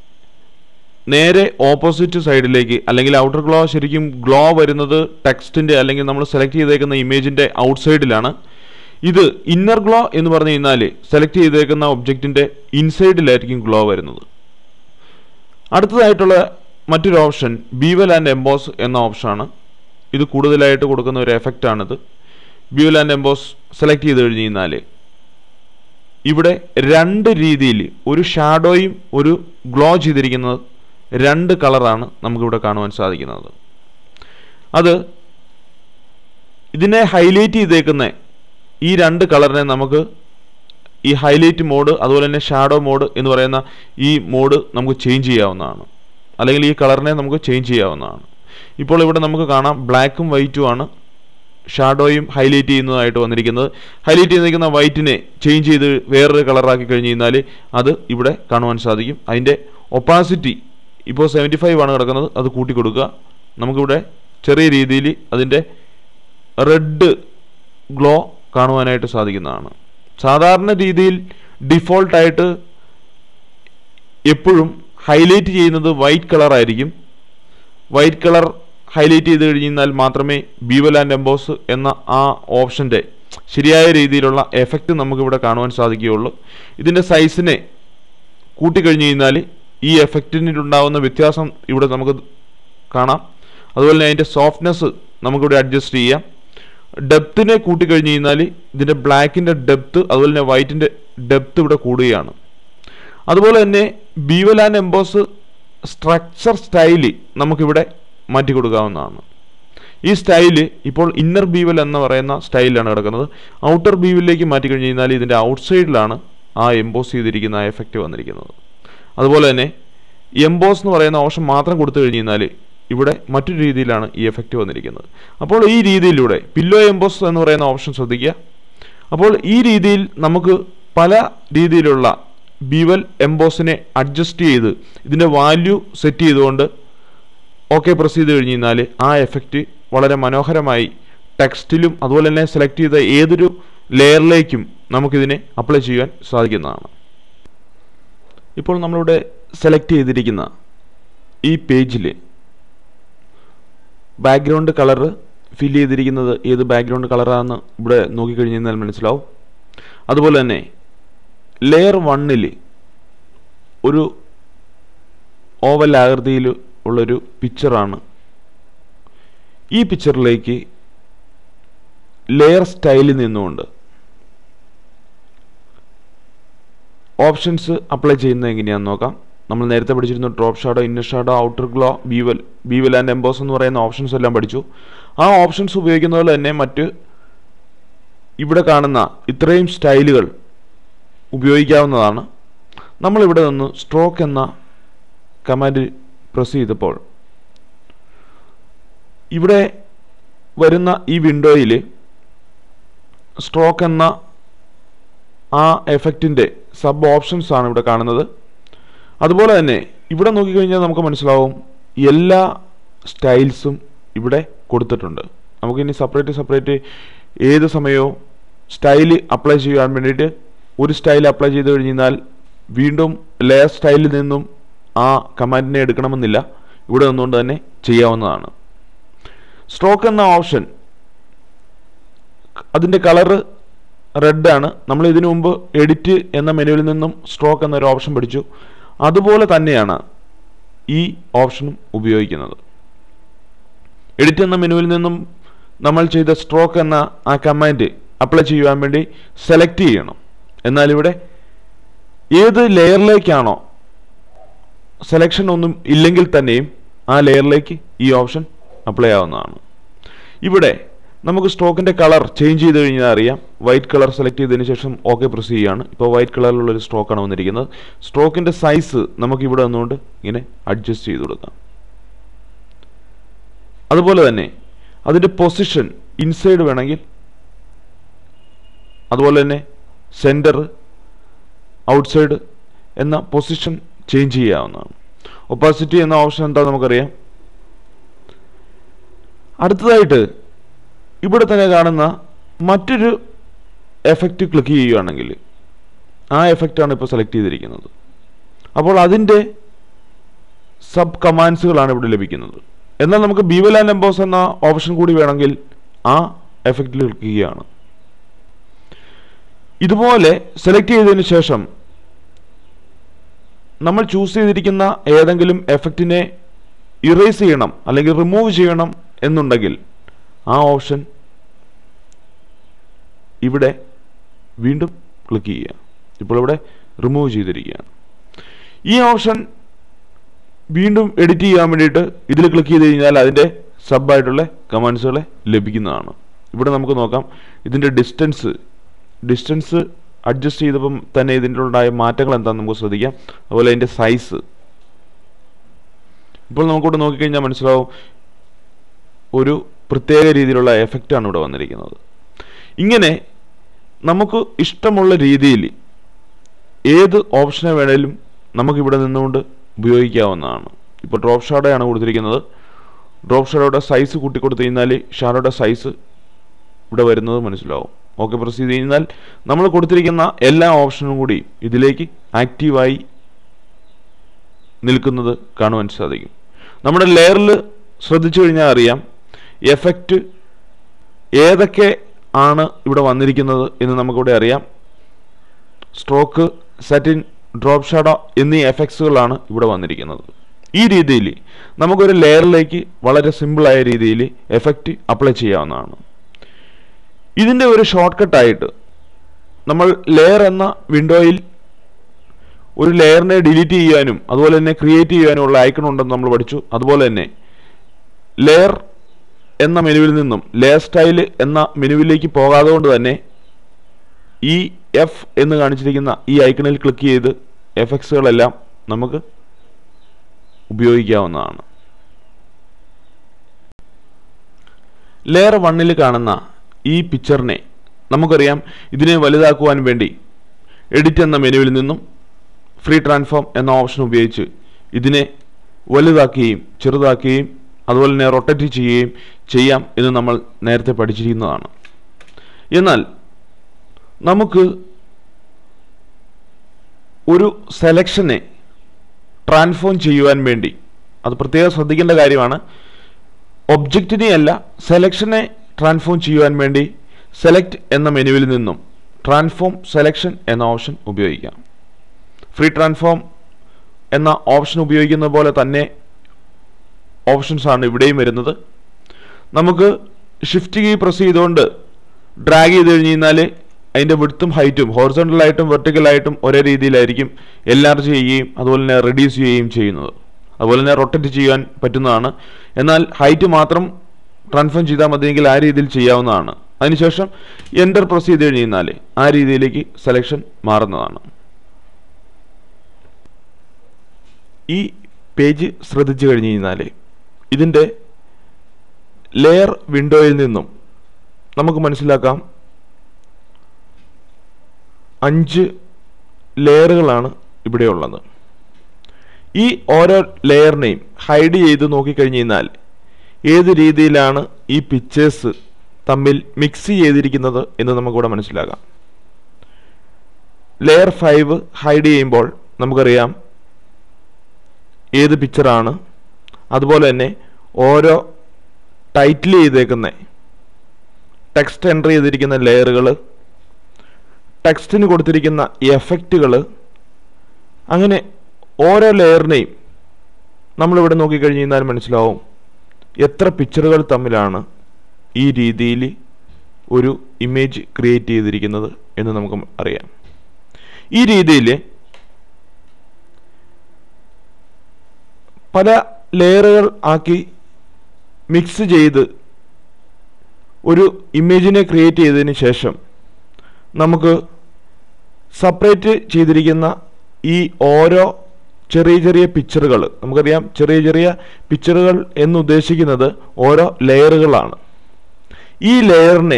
നേരെ ഓപ്പോസിറ്റ് സൈഡിലേക്ക് അല്ലെങ്കിൽ ഔട്ടർ ഗ്ലോ ശരിക്കും ഗ്ലോ വരുന്നത് ടെക്സ്റ്റിൻ്റെ അല്ലെങ്കിൽ നമ്മൾ സെലക്ട് ചെയ്തേക്കുന്ന ഇമേജിൻ്റെ ഔട്ട്സൈഡിലാണ് ഇത് ഇന്നർ ഗ്ലോ എന്ന് പറഞ്ഞു കഴിഞ്ഞാൽ സെലക്ട് ചെയ്തേക്കുന്ന ഒബ്ജക്റ്റിൻ്റെ ഇൻസൈഡിലായിരിക്കും ഗ്ലോ വരുന്നത് അടുത്തതായിട്ടുള്ള മറ്റൊരു ഓപ്ഷൻ ബീവൽ ആൻഡ് എംബോസ് എന്ന ഓപ്ഷനാണ് ഇത് കൂടുതലായിട്ട് കൊടുക്കുന്ന ഒരു എഫക്റ്റാണിത് ബീവൽ ആൻഡ് എംബോസ് സെലക്ട് ചെയ്ത് കഴിഞ്ഞ് കഴിഞ്ഞാൽ ഇവിടെ രണ്ട് രീതിയിൽ ഒരു ഷാഡോയും ഒരു ഗ്ലോ ചെയ്തിരിക്കുന്നത് രണ്ട് കളറാണ് നമുക്കിവിടെ കാണുവാൻ സാധിക്കുന്നത് അത് ഇതിനെ ഹൈലൈറ്റ് ചെയ്തേക്കുന്ന ഈ രണ്ട് കളറിനെ നമുക്ക് ഈ ഹൈലൈറ്റ് മോഡ് അതുപോലെ തന്നെ ഷാഡോ മോഡ് എന്ന് പറയുന്ന ഈ മോഡ് നമുക്ക് ചേഞ്ച് ചെയ്യാവുന്നതാണ് അല്ലെങ്കിൽ ഈ കളറിനെ നമുക്ക് ചേഞ്ച് ചെയ്യാവുന്നതാണ് ഇപ്പോൾ ഇവിടെ നമുക്ക് കാണാം ബ്ലാക്കും വൈറ്റും ആണ് ഷാഡോയും ഹൈലൈറ്റ് ചെയ്യുന്നതായിട്ട് വന്നിരിക്കുന്നത് ഹൈലൈറ്റ് ചെയ്തിരിക്കുന്ന വൈറ്റിനെ ചേഞ്ച് ചെയ്ത് വേറൊരു കളറാക്കി കഴിഞ്ഞ് കഴിഞ്ഞാൽ അത് ഇവിടെ കാണുവാൻ സാധിക്കും അതിൻ്റെ ഒപ്പാസിറ്റി ഇപ്പോൾ സെവൻറ്റി ഫൈവ് ആണ് കിടക്കുന്നത് അത് കൂട്ടി കൊടുക്കുക നമുക്കിവിടെ ചെറിയ രീതിയിൽ അതിൻ്റെ റെഡ് ഗ്ലോ കാണുവാനായിട്ട് സാധിക്കുന്നതാണ് സാധാരണ രീതിയിൽ ഡിഫോൾട്ടായിട്ട് എപ്പോഴും ഹൈലൈറ്റ് ചെയ്യുന്നത് വൈറ്റ് കളറായിരിക്കും വൈറ്റ് കളർ ഹൈലൈറ്റ് ചെയ്ത് കഴിഞ്ഞാൽ മാത്രമേ ബീവൽ ആൻഡ് എംബോസ് എന്ന ആ ഓപ്ഷൻ്റെ ശരിയായ രീതിയിലുള്ള എഫക്റ്റ് നമുക്കിവിടെ കാണുവാൻ സാധിക്കുകയുള്ളൂ ഇതിൻ്റെ സൈസിനെ കൂട്ടിക്കഴിഞ്ഞ് കഴിഞ്ഞാൽ ഈ എഫക്റ്റിനുണ്ടാവുന്ന വ്യത്യാസം ഇവിടെ നമുക്ക് കാണാം അതുപോലെ തന്നെ അതിൻ്റെ സോഫ്റ്റ്നെസ് നമുക്കിവിടെ അഡ്ജസ്റ്റ് ചെയ്യാം ഡെപ്തിനെ കൂട്ടിക്കഴിഞ്ഞ് കഴിഞ്ഞാൽ ഇതിൻ്റെ ബ്ലാക്കിൻ്റെ ഡെപ്ത് അതുപോലെ തന്നെ വൈറ്റിൻ്റെ ഡെപ്ത് ഇവിടെ കൂടുകയാണ് അതുപോലെ തന്നെ bevel and emboss structure style നമുക്കിവിടെ മാറ്റി കൊടുക്കാവുന്നതാണ് ഈ സ്റ്റൈല് ഇപ്പോൾ ഇന്നർ ബീവൽ എന്ന് പറയുന്ന സ്റ്റൈലാണ് കിടക്കുന്നത് ഔട്ടർ ബീവലിലേക്ക് മാറ്റി കഴിഞ്ഞ് കഴിഞ്ഞാൽ ഇതിൻ്റെ ഔട്ട്സൈഡിലാണ് ആ എംബോസ് ചെയ്തിരിക്കുന്ന ആ എഫക്റ്റ് വന്നിരിക്കുന്നത് അതുപോലെ തന്നെ എംബോസ് എന്ന് പറയുന്ന ഓപ്ഷൻ മാത്രം കൊടുത്തു കഴിഞ്ഞ് കഴിഞ്ഞാൽ ഇവിടെ മറ്റൊരു രീതിയിലാണ് ഈ എഫക്റ്റ് വന്നിരിക്കുന്നത് അപ്പോൾ ഈ രീതിയിലൂടെ പില്ലോ എംബോസ് എന്ന് പറയുന്ന ഓപ്ഷൻ ശ്രദ്ധിക്കുക അപ്പോൾ ഈ രീതിയിൽ നമുക്ക് പല രീതിയിലുള്ള ബിവൽ എംബോസിനെ അഡ്ജസ്റ്റ് ചെയ്ത് ഇതിൻ്റെ വാല്യൂ സെറ്റ് ചെയ്തുകൊണ്ട് ഓക്കെ പ്രസ് ചെയ്ത് കഴിഞ്ഞ് കഴിഞ്ഞാൽ ആ എഫക്റ്റ് വളരെ മനോഹരമായി ടെക്സ്റ്റിലും അതുപോലെ തന്നെ സെലക്ട് ചെയ്ത ഏതൊരു ലെയറിലേക്കും നമുക്കിതിനെ അപ്ലൈ ചെയ്യാൻ സാധിക്കുന്നതാണ് ഇപ്പോൾ നമ്മളിവിടെ സെലക്ട് ചെയ്തിരിക്കുന്ന ഈ പേജിൽ ബാക്ക്ഗ്രൗണ്ട് കളറ് ഫില്ല് ചെയ്തിരിക്കുന്നത് ഏത് ബാക്ക്ഗ്രൗണ്ട് കളറാണെന്ന് ഇവിടെ നോക്കിക്കഴിഞ്ഞ് കഴിഞ്ഞാൽ മനസ്സിലാവും അതുപോലെ തന്നെ ലെയർ വണ്ണിൽ ഒരു ഓവൽ ആകൃതിയിൽ ഉള്ളൊരു പിക്ചറാണ് ഈ പിക്ചറിലേക്ക് ലെയർ സ്റ്റൈലിൽ നിന്നുകൊണ്ട് ഓപ്ഷൻസ് അപ്ലൈ ചെയ്യുന്നത് എങ്ങനെയാണെന്ന് നോക്കാം നമ്മൾ നേരത്തെ പഠിച്ചിരുന്നു drop shadow inner shadow outer glow bevel bevel and emboss എന്ന് പറയുന്ന ഓപ്ഷൻസ് എല്ലാം പഠിച്ചു ആ ഓപ്ഷൻസ് ഉപയോഗിക്കുന്ന പോലെ തന്നെ മറ്റ് ഇവിടെ കാണുന്ന ഇത്രയും സ്റ്റൈലുകൾ ഉപയോഗിക്കാവുന്നതാണ് നമ്മളിവിടെ നിന്ന് സ്ട്രോക്ക് എന്ന കമാൻഡ് പ്രസ് ചെയ്തപ്പോൾ ഇവിടെ വരുന്ന ഈ വിൻഡോയിൽ സ്ട്രോക്ക് എന്ന ആ എഫക്റ്റിൻ്റെ സബ് ഓപ്ഷൻസ് ആണ് ഇവിടെ കാണുന്നത് അതുപോലെ തന്നെ ഇവിടെ നോക്കിക്കഴിഞ്ഞാൽ നമുക്ക് മനസ്സിലാവും എല്ലാ സ്റ്റൈൽസും ഇവിടെ കൊടുത്തിട്ടുണ്ട് നമുക്കിനി സെപ്പറേറ്റ് സെപ്പറേറ്റ് ഏത് സമയവും സ്റ്റൈല് അപ്ലൈ ചെയ്യാൻ വേണ്ടിയിട്ട് ഒരു സ്റ്റൈൽ അപ്ലൈ ചെയ്ത് കഴിഞ്ഞാൽ വീണ്ടും ലെയർ സ്റ്റൈലിൽ നിന്നും ആ കമാൻഡിനെ എടുക്കണമെന്നില്ല ഇവിടെ നിന്നുകൊണ്ട് തന്നെ ചെയ്യാവുന്നതാണ് സ്ട്രോക്ക് എന്ന ഓപ്ഷൻ അതിൻ്റെ കളറ് റെഡ് ആണ് നമ്മൾ ഇതിനു മുമ്പ് എഡിറ്റ് എന്ന മെനുവിൽ നിന്നും സ്ട്രോക്ക് എന്നൊരു ഓപ്ഷൻ പഠിച്ചു അതുപോലെ തന്നെയാണ് ഈ ഓപ്ഷനും ഉപയോഗിക്കുന്നത് എഡിറ്റ് എന്ന മെനുവിൽ നിന്നും നമ്മൾ ചെയ്ത സ്ട്രോക്ക് എന്ന ആ കമാൻഡ് അപ്ലൈ ചെയ്യുവാൻ വേണ്ടി സെലക്ട് ചെയ്യണം എന്നാൽ ഇവിടെ ഏത് ലെയറിലേക്കാണോ സെലക്ഷൻ ഒന്നും ഇല്ലെങ്കിൽ തന്നെയും ആ ലെയറിലേക്ക് ഈ ഓപ്ഷൻ അപ്ലൈ ആവുന്നതാണ് ഇവിടെ നമുക്ക് സ്റ്റോക്കിൻ്റെ കളർ ചേഞ്ച് ചെയ്ത് കഴിഞ്ഞാൽ അറിയാം വൈറ്റ് കളർ സെലക്ട് ചെയ്തതിന് ശേഷം ഓക്കെ പ്രസ് ചെയ്യുകയാണ് ഇപ്പോൾ വൈറ്റ് കളറിലുള്ള ഒരു സ്ട്രോക്കാണ് വന്നിരിക്കുന്നത് സ്ട്രോക്കിൻ്റെ സൈസ് നമുക്ക് ഇവിടെ നിന്നുകൊണ്ട് ഇങ്ങനെ അഡ്ജസ്റ്റ് ചെയ്ത് കൊടുക്കാം അതുപോലെ തന്നെ അതിൻ്റെ പൊസിഷൻ ഇൻസൈഡ് വേണമെങ്കിൽ അതുപോലെ തന്നെ സെൻറ്റർ ഔട്ട്സൈഡ് എന്ന പൊസിഷൻ ചേഞ്ച് ചെയ്യാവുന്നതാണ് ഒപ്പാസിറ്റി എന്ന ഓപ്ഷൻ എന്താ നമുക്കറിയാം അടുത്തതായിട്ട് ഇവിടെ തന്നെ കാണുന്ന മറ്റൊരു എഫക്റ്റ് ക്ലിക്ക് ചെയ്യുകയാണെങ്കിൽ ആ എഫക്റ്റാണ് ഇപ്പോൾ സെലക്ട് ചെയ്തിരിക്കുന്നത് അപ്പോൾ അതിൻ്റെ സബ് കമാൻഡ്സുകളാണ് ഇവിടെ ലഭിക്കുന്നത് എന്നാൽ നമുക്ക് ബീവൽ ആൻഡ് എംബോസ് എന്ന ഓപ്ഷൻ കൂടി വേണമെങ്കിൽ ആ എഫക്റ്റിൽ ക്ലിക്ക് ചെയ്യുകയാണ് ഇതുപോലെ സെലക്ട് ചെയ്തതിന് ശേഷം നമ്മൾ ചൂസ് ചെയ്തിരിക്കുന്ന ഏതെങ്കിലും എഫക്റ്റിനെ ഇറേസ് ചെയ്യണം അല്ലെങ്കിൽ റിമൂവ് ചെയ്യണം എന്നുണ്ടെങ്കിൽ ആ ഓപ്ഷൻ ഇവിടെ വീണ്ടും ക്ലിക്ക് ചെയ്യുക ഇപ്പോൾ ഇവിടെ റിമൂവ് ചെയ്തിരിക്കുകയാണ് ഈ ഓപ്ഷൻ വീണ്ടും എഡിറ്റ് ചെയ്യാൻ വേണ്ടിയിട്ട് ഇതിൽ ക്ലിക്ക് ചെയ്ത് കഴിഞ്ഞാൽ അതിൻ്റെ സബായിട്ടുള്ള കമാൻഡ്സുകളെ ലഭിക്കുന്നതാണ് ഇവിടെ നമുക്ക് നോക്കാം ഇതിൻ്റെ ഡിസ്റ്റൻസ് ഡിസ്റ്റൻസ് അഡ്ജസ്റ്റ് ചെയ്തപ്പം തന്നെ ഇതിൻ്റെ ഉണ്ടായ മാറ്റങ്ങൾ എന്താണെന്ന് നമുക്ക് ശ്രദ്ധിക്കാം അതുപോലെ അതിൻ്റെ സൈസ് ഇപ്പോൾ നമുക്കിവിടെ നോക്കിക്കഴിഞ്ഞാൽ മനസ്സിലാവും ഒരു പ്രത്യേക രീതിയിലുള്ള എഫക്റ്റാണ് ഇവിടെ വന്നിരിക്കുന്നത് ഇങ്ങനെ നമുക്ക് ഇഷ്ടമുള്ള രീതിയിൽ ഏത് ഓപ്ഷനെ വേണേലും നമുക്കിവിടെ നിന്നുകൊണ്ട് ഉപയോഗിക്കാവുന്നതാണ് ഇപ്പോൾ ഡ്രോപ്പ് ഷാഡോയാണ് കൊടുത്തിരിക്കുന്നത് ഡ്രോപ്പ് ഷാഡോയുടെ സൈസ് കൂട്ടിക്കൊടുത്തു കഴിഞ്ഞാൽ ഷാഡോയുടെ സൈസ് ഇവിടെ വരുന്നത് മനസ്സിലാവും ഓക്കെ പ്രസ് ചെയ്ത് കഴിഞ്ഞാൽ നമ്മൾ കൊടുത്തിരിക്കുന്ന എല്ലാ ഓപ്ഷനും കൂടി ഇതിലേക്ക് ആക്റ്റീവായി നിൽക്കുന്നത് കാണുവാൻ സാധിക്കും നമ്മുടെ ലെയറിൽ ശ്രദ്ധിച്ചു കഴിഞ്ഞാൽ അറിയാം എഫക്റ്റ് ഏതൊക്കെ ആണ് ഇവിടെ വന്നിരിക്കുന്നത് എന്ന് നമുക്കിവിടെ അറിയാം സ്ട്രോക്ക് സെറ്റിൻ ഡ്രോപ്പ് ഷാഡോ എന്നീ എഫക്ട്സുകളാണ് ഇവിടെ വന്നിരിക്കുന്നത് ഈ രീതിയിൽ നമുക്കൊരു ലെയറിലേക്ക് വളരെ സിമ്പിളായ രീതിയിൽ എഫക്റ്റ് അപ്ലൈ ചെയ്യാവുന്നതാണ് ഇതിൻ്റെ ഒരു ഷോർട്ട് കട്ടായിട്ട് നമ്മൾ ലെയർ എന്ന വിൻഡോയിൽ ഒരു ലെയറിനെ ഡിലീറ്റ് ചെയ്യാനും അതുപോലെ തന്നെ ക്രിയേറ്റ് ചെയ്യാനും ഉള്ള ഐക്കൺ ഉണ്ടെന്ന് നമ്മൾ പഠിച്ചു അതുപോലെ തന്നെ ലെയർ എന്ന മെനുവിൽ നിന്നും ലെയർ സ്റ്റൈൽ എന്ന മെനുവിലേക്ക് പോകാതെ കൊണ്ട് തന്നെ ഈ എഫ് എന്ന് കാണിച്ചിരിക്കുന്ന ഈ ഐക്കണിൽ ക്ലിക്ക് ചെയ്ത് എഫക്ട്സുകളെല്ലാം നമുക്ക് ഉപയോഗിക്കാവുന്നതാണ് ലെയർ വണ്ണിൽ കാണുന്ന ഈ പിക്ചറിനെ നമുക്കറിയാം ഇതിനെ വലുതാക്കുവാൻ വേണ്ടി എഡിറ്റ് എന്ന മെനുവിൽ നിന്നും ഫ്രീ ട്രാൻസ്ഫോം എന്ന ഓപ്ഷൻ ഉപയോഗിച്ച് ഇതിനെ വലുതാക്കുകയും ചെറുതാക്കുകയും അതുപോലെ തന്നെ റൊട്ടേറ്റ് ചെയ്യുകയും ചെയ്യാം എന്ന് നമ്മൾ നേരത്തെ പഠിച്ചിരിക്കുന്നതാണ് എന്നാൽ നമുക്ക് ഒരു സെലക്ഷനെ ട്രാൻസ്ഫോം ചെയ്യുവാൻ വേണ്ടി അത് പ്രത്യേകം ശ്രദ്ധിക്കേണ്ട കാര്യമാണ് ഒബ്ജക്റ്റിനെ അല്ല സെലക്ഷനെ ട്രാൻസ്ഫോം ചെയ്യുവാൻ വേണ്ടി സെലക്ട് എന്ന മെനുവിൽ നിന്നും ട്രാൻസ്ഫോം സെലക്ഷൻ എന്ന ഓപ്ഷൻ ഉപയോഗിക്കാം ഫ്രീ ട്രാൻസ്ഫോം എന്ന ഓപ്ഷൻ ഉപയോഗിക്കുന്ന പോലെ തന്നെ ഓപ്ഷൻസ് ആണ് ഇവിടെയും വരുന്നത് നമുക്ക് ഷിഫ്റ്റ് കീ പ്രസ് ചെയ്തുകൊണ്ട് ഡ്രാഗ് ചെയ്ത് കഴിഞ്ഞ് കഴിഞ്ഞാൽ അതിൻ്റെ വിടുത്തും ഹൈറ്റും ഹോറിസോണ്ടലായിട്ടും വെർട്ടിക്കലായിട്ടും ഒരേ രീതിയിലായിരിക്കും എൻലാർജ് ചെയ്യുകയും അതുപോലെ തന്നെ റെഡ്യൂസ് ചെയ്യുകയും ചെയ്യുന്നത് അതുപോലെ തന്നെ റൊട്ടേറ്റ് ചെയ്യാൻ പറ്റുന്നതാണ് എന്നാൽ ഹൈറ്റ് മാത്രം ട്രാൻസ്ഫോം ചെയ്താൽ മതിയെങ്കിൽ ആ രീതിയിൽ ചെയ്യാവുന്നതാണ് അതിനുശേഷം എൻ്റർ പ്രസ് ചെയ്ത് കഴിഞ്ഞ് കഴിഞ്ഞാൽ ആ രീതിയിലേക്ക് സെലക്ഷൻ മാറുന്നതാണ് ഈ പേജ് ശ്രദ്ധിച്ചു കഴിഞ്ഞ് കഴിഞ്ഞാൽ ഇതിൻ്റെ ലെയർ വിൻഡോയിൽ നിന്നും നമുക്ക് മനസ്സിലാക്കാം അഞ്ച് ലെയറുകളാണ് ഇവിടെയുള്ളത് ഈ ഓരോ ലെയറിനെയും ഹൈഡ് ചെയ്ത് നോക്കിക്കഴിഞ്ഞ് കഴിഞ്ഞാൽ ഏത് രീതിയിലാണ് ഈ പിക്ചേഴ്സ് തമ്മിൽ മിക്സ് ചെയ്തിരിക്കുന്നത് എന്ന് നമുക്കിവിടെ മനസ്സിലാക്കാം ലെയർ ഫൈവ് ഹൈഡ് ചെയ്യുമ്പോൾ നമുക്കറിയാം ഏത് പിക്ചറാണ് അതുപോലെ തന്നെ ഓരോ ടൈറ്റിൽ ചെയ്തേക്കുന്ന ടെക്സ്റ്റ് എൻ്റർ ചെയ്തിരിക്കുന്ന ലെയറുകൾ ടെക്സ്റ്റിന് കൊടുത്തിരിക്കുന്ന എഫക്റ്റുകൾ അങ്ങനെ ഓരോ ലെയറിനെയും നമ്മളിവിടെ നോക്കിക്കഴിഞ്ഞ് കഴിഞ്ഞാൽ മനസ്സിലാവും എത്ര പിക്ചറുകൾ തമ്മിലാണ് ഈ രീതിയിൽ ഒരു ഇമേജ് ക്രിയേറ്റ് ചെയ്തിരിക്കുന്നത് എന്ന് നമുക്ക് അറിയാം ഈ രീതിയിൽ പല ലെയറുകൾ ആക്കി മിക്സ് ചെയ്ത് ഒരു ഇമേജിനെ ക്രിയേറ്റ് ചെയ്തതിന് ശേഷം നമുക്ക് സെപ്പറേറ്റ് ചെയ്തിരിക്കുന്ന ഈ ഓരോ ചെറിയ ചെറിയ പിക്ചറുകൾ നമുക്കറിയാം ചെറിയ ചെറിയ പിക്ചറുകൾ എന്നുദ്ദേശിക്കുന്നത് ഓരോ ലെയറുകളാണ് ഈ ലെയറിനെ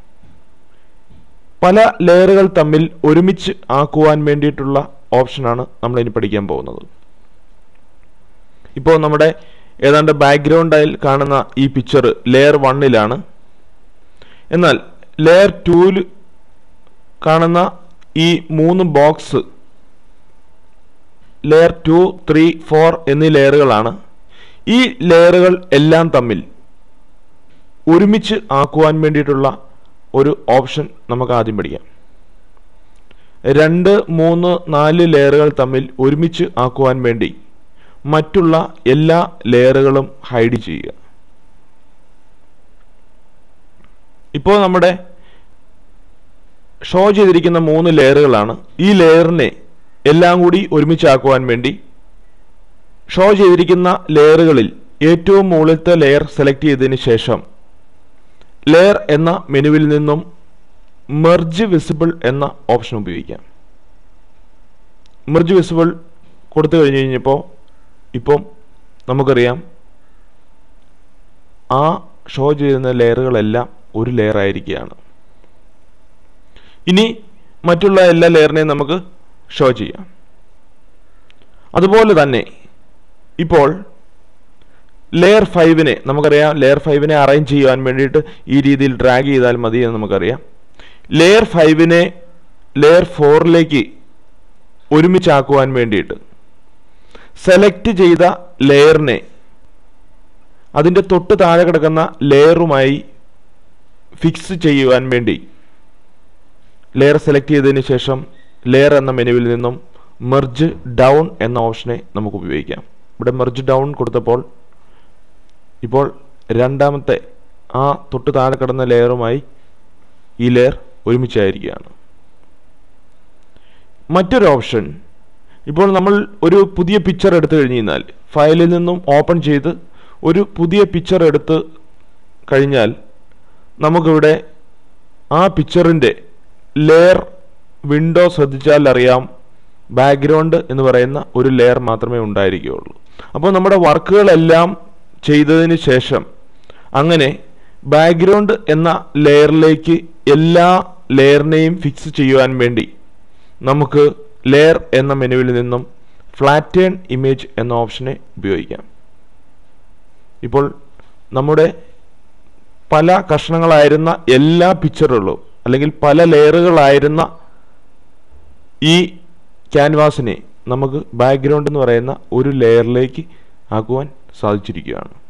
പല ലെയറുകൾ തമ്മിൽ ഒരുമിച്ച് ആക്കുവാൻ വേണ്ടിയിട്ടുള്ള ഓപ്ഷനാണ് നമ്മൾ ഇനി പഠിക്കാൻ പോകുന്നത് ഇപ്പോൾ നമ്മുടെ ഏതാണ്ട് ബാക്ക്ഗ്രൗണ്ടായി കാണുന്ന ഈ പിക്ചർ ലെയർ വണ്ണിലാണ് എന്നാൽ ലെയർ ടൂവിൽ കാണുന്ന ഈ മൂന്ന് box layer two three four എന്നീ ലെയറുകളാണ് ഈ ലെയറുകൾ എല്ലാം തമ്മിൽ ഒരുമിച്ച് ആക്കുവാൻ വേണ്ടിയിട്ടുള്ള ഒരു ഓപ്ഷൻ നമുക്ക് ആദ്യം പഠിക്കാം രണ്ട് മൂന്ന് നാല് ലെയറുകൾ തമ്മിൽ ഒരുമിച്ച് ആക്കുവാൻ വേണ്ടി മറ്റുള്ള എല്ലാ ലെയറുകളും ഹൈഡ് ചെയ്യുക ഇപ്പോൾ നമ്മുടെ ഷോ ചെയ്തിരിക്കുന്ന മൂന്ന് ലെയറുകളാണ് ഈ ലെയറിനെ എല്ലാം കൂടി ഒരുമിച്ചാക്കുവാൻ വേണ്ടി ഷോ ചെയ്തിരിക്കുന്ന ലെയറുകളിൽ ഏറ്റവും മുകളിലത്തെ ലെയർ സെലക്ട് ചെയ്തതിന് ശേഷം ലെയർ എന്ന മെനുവിൽ നിന്നും മെർജ് വിസിബിൾ എന്ന ഓപ്ഷൻ ഉപയോഗിക്കാം മെർജ് വിസിബിൾ കൊടുത്തു കഴിഞ്ഞ് കഴിഞ്ഞപ്പോൾ ഇപ്പം നമുക്കറിയാം ആ ഷോ ചെയ്യുന്ന ലെയറുകളെല്ലാം ഒരു ലെയർ ആയിരിക്കുകയാണ് ഇനി മറ്റുള്ള എല്ലാ ലെയറിനെയും നമുക്ക് ഷോ ചെയ്യാം അതുപോലെ തന്നെ ഇപ്പോൾ ലെയർ ഫൈവിനെ നമുക്കറിയാം ലെയർ ഫൈവിനെ അറേഞ്ച് ചെയ്യാൻ വേണ്ടിയിട്ട് ഈ രീതിയിൽ ഡ്രാഗ് ചെയ്താൽ മതി എന്ന് നമുക്കറിയാം ലെയർ ഫൈവിനെ ലെയർ ഫോറിലേക്ക് ഒരുമിച്ചാക്കുവാൻ വേണ്ടിയിട്ട് സെലക്ട് ചെയ്ത ലെയറിനെ അതിൻ്റെ തൊട്ട് താഴെ കിടക്കുന്ന ലെയറുമായി ഫിക്സ് ചെയ്യുവാൻ വേണ്ടി ലെയർ സെലക്ട് ചെയ്തതിന് ശേഷം ലെയർ എന്ന മെനുവിൽ നിന്നും മെർജ് ഡൗൺ എന്ന ഓപ്ഷനെ നമുക്ക് ഉപയോഗിക്കാം ഇവിടെ മെർജ് ഡൗൺ കൊടുത്തപ്പോൾ ഇപ്പോൾ രണ്ടാമത്തെ ആ തൊട്ട് താഴെ കിടന്ന ലെയറുമായി ഈ ലെയർ ഒരുമിച്ചായിരിക്കുകയാണ് മറ്റൊരു ഓപ്ഷൻ ഇപ്പോൾ നമ്മൾ ഒരു പുതിയ പിക്ചർ എടുത്തു കഴിഞ്ഞ് കഴിഞ്ഞാൽ ഫയലിൽ നിന്നും ഓപ്പൺ ചെയ്ത് ഒരു പുതിയ പിക്ചർ എടുത്ത് കഴിഞ്ഞാൽ നമുക്കിവിടെ ആ പിക്ചറിൻ്റെ ലെയർ വിൻഡോ ശ്രദ്ധിച്ചാൽ അറിയാം ബാക്ക്ഗ്രൗണ്ട് എന്ന് പറയുന്ന ഒരു ലെയർ മാത്രമേ ഉണ്ടായിരിക്കുകയുള്ളൂ അപ്പോൾ നമ്മുടെ വർക്കുകളെല്ലാം ചെയ്തതിന് ശേഷം അങ്ങനെ ബാക്ക്ഗ്രൗണ്ട് എന്ന ലെയറിലേക്ക് എല്ലാ ലെയറിനെയും ഫിക്സ് ചെയ്യുവാൻ വേണ്ടി നമുക്ക് ലെയർ എന്ന മെനുവിൽ നിന്നും ഫ്ലാറ്റേൺ ഇമേജ് എന്ന ഓപ്ഷനെ ഉപയോഗിക്കാം ഇപ്പോൾ നമ്മുടെ പല കഷ്ണങ്ങളായിരുന്ന എല്ലാ പിക്ചറുകളും അല്ലെങ്കിൽ പല ലെയറുകളായിരുന്ന ഈ ക്യാൻവാസിനെ നമുക്ക് ബാക്ക്ഗ്രൗണ്ട് എന്ന് പറയുന്ന ഒരു ലെയറിലേക്ക് ആക്കുവാൻ സാധിച്ചിരിക്കുകയാണ്